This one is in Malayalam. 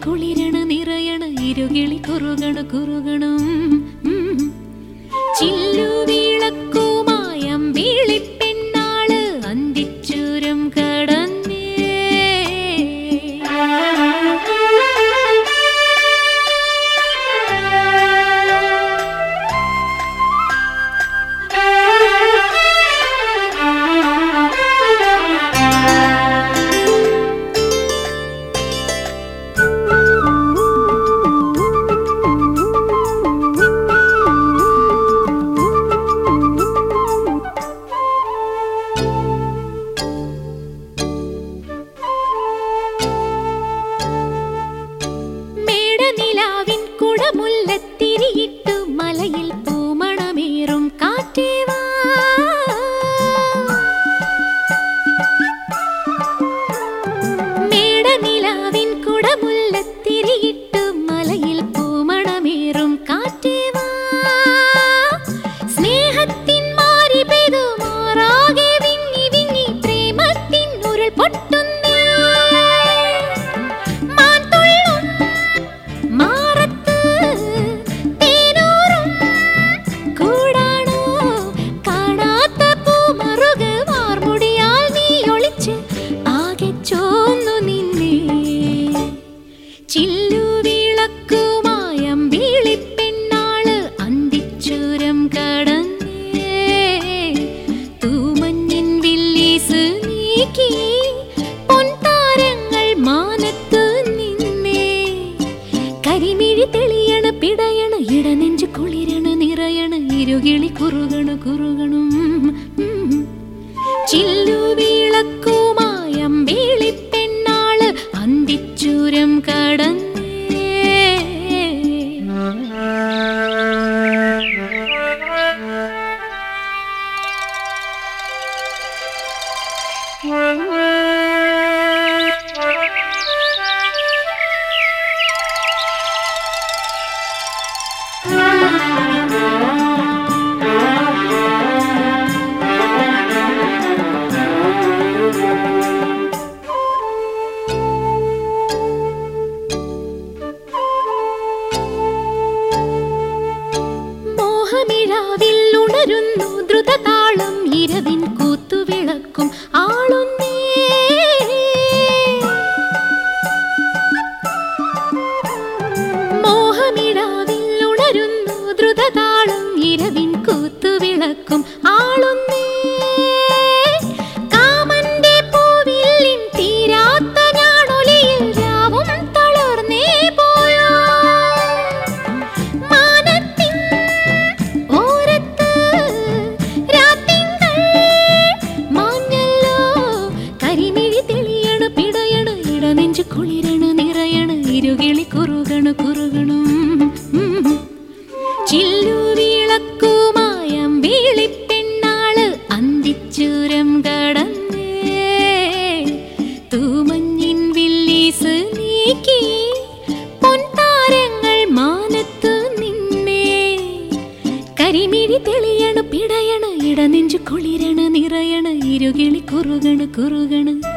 കുളിരണ നിറയണ ഇരുകിളി കുറുകണ കുറുകണം ഉം. ചില്ലുവിളക്കുമായം വീളിപ്പെണ്ണാള് അന്തിച്ചൂരം കടന്നേ മേടനിലാവിൻ കുടമുല്ലത്തിരിയിട്ടു മലയിൽ പൂമണമേറും കാറ്റേവാ മേടനിലാവിൻ കുടമുല്ലത്തിരിയിട്ടു മലയിൽ പൂമണമേറും കാറ്റേവാ സ്നേഹത്തിൻ മാറി പെയ്തു മാറാകെ വിങ്ങി വിങ്ങി പ്രേമത്തിൻ ഉരുൾ പൊട്ടുന്നേ മാൻതുള്ളും മാറത്ത് തേനൂറും കൂടാണോ കാണാത്ത പൂമറുക വാർമുടിയാൽ നീ ഒളിച്ച് ആകെ ചോന്നു നിന്നേ ചില്ലുവിളക്കുമായം വീളിപ്പെണ്ണാള് അന്തിച്ചൂരം കടന്നേ തൂമഞ്ഞിൻ വില്ലീസ് നീക്കി പൊൻതാരങ്ങൾ മാനത്ത് നിന്നേ കരിമിഴി തെളിയണ പിടയണ ഇടനെഞ്ചു കുളിരണ നിറയണ ഇരുകിളി കുറുകണ കുറുകണം ഉം. ചില്ലുവിളക്കുമായം വീളിപ്പെണ്ണാള് അന്തിച്ചൂരം കടന്നേ മോഹമിഴാവിൽ ഉണരുന്നു ദ്രുതതാളം ഇരവിൻ കൂത്തുവിളക്കും ആളുന്നേ മോഹമിഴാവിൽ ഉണരുന്നു ദ്രുതതാളം ഇരവിൻ കൂത്തുവിളക്കും ആളുന്നേ കാമന്റെ പൂവില്ലിൻ തീരാത്ത ഞാണൊലിയിൽ രാവും തളർന്നേ പോയോ മാനത്തിൻ ഓരത്ത് രാത്തിങ്കൾ മാഞ്ഞല്ലോ കരിമിഴി തെളിയണ പിടയണ ഇടനെഞ്ചു കുളിരണ നിറയണ ഇരുകിളി കുറുകണ കുറുകണം ഉം. ചില്ലുവിളക്കുമായം വീളിപ്പെണ്ണാള് അന്തിച്ചൂരം കടന്നേ തൂമഞ്ഞിൻ വില്ലീസ് നീക്കി പൊൻതാരങ്ങൾ മാനത്ത് നിന്നേ കരിമിഴി തെളിയണ പിടയണ ഇടനെഞ്ചു കുളിരണ നിറയണ ഇരുകിളി കുറുകണ കുറുകണ